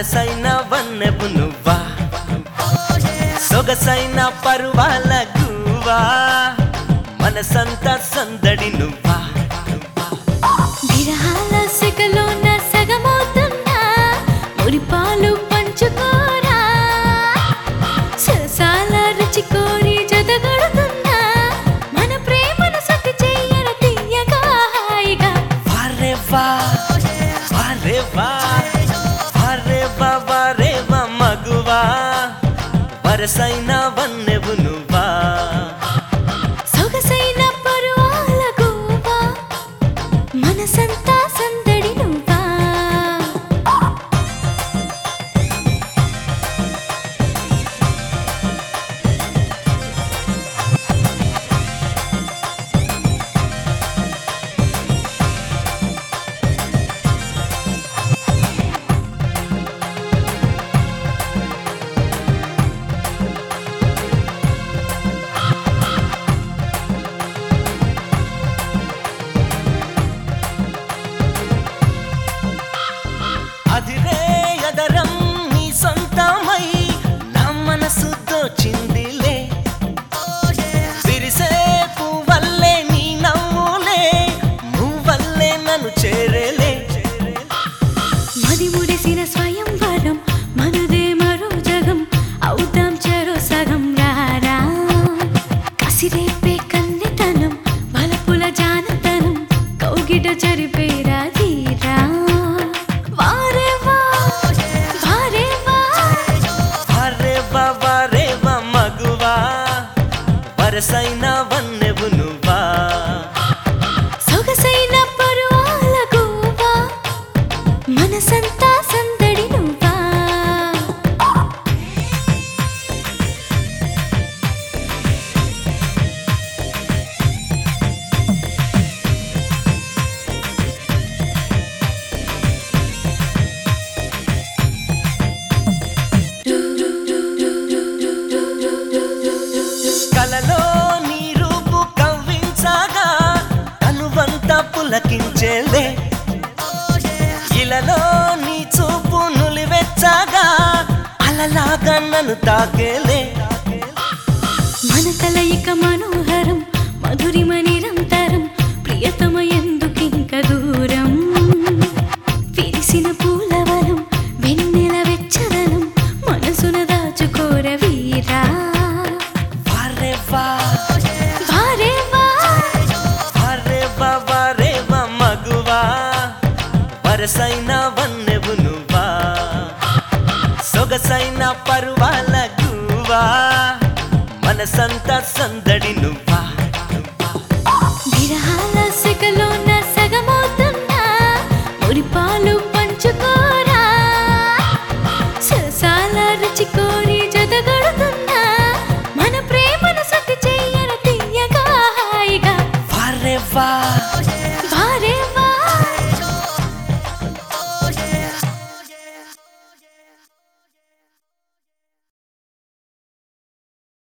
వరసైన వన్నెవు నువ్వా సొగసైన పరువాల గువ్వా మనసంతా సందడి నువ్వా విరహాల సెగలోన సగమవుతున్నా మురిపాలు పంచుకోరా సరసాల రుచి కోరి జతగడుతున్నా మన ప్రేమను సతి చెయ్యర తీయగా హాయిగా వారే వా వారే వా వారే వా వారే వా మగువా వరసైన వన్నెవు నువ్వా సొగసైన పరువాల గువ్వా మనసంతా సందడి నువ్వా అదిరే ఎదరం నీ సొంతమై నా మనసు దోచిందిలే విరిసే పువ్వల్లే నీ నవ్వులే నువ్వల్లే నన్ను చేరేలే మది ముడిసిన స్వయంవరం మనదే మరో జగం అవుతాం చెరో సగం రారా కసిరేపే కన్నెతనం బలపుల జానతనం కౌగిట చరిపేరా ధీరా వారే వా వారే వా అరే బాబా రే బా మగువా వరసైన వన్నెవు నువ్వా సొగసైన పరువాల గువ్వా మనసంతా సందడి నువ్వా కలలో నీ రూపు కవ్వించగా అనువంతా పులకించేలే ఇలలో నీ చూపు నులివెచ్చగా అలలాగా నన్ను తాకేలే మన కలయిక మనోహరం మధురిమ నిరంతరం ప్రియతమ ఎందుకింక దూరం విరిసిన పూలవరం వెన్నెల వెచ్చదనం మనసున దాచుకోర వీరా వారే వా వారే వా వారే వా వారే వా మగువా వరసైన వన్నెవు నువ్వా సొగసైన పరువాల గువా మనసంతా సందడి నువ్వు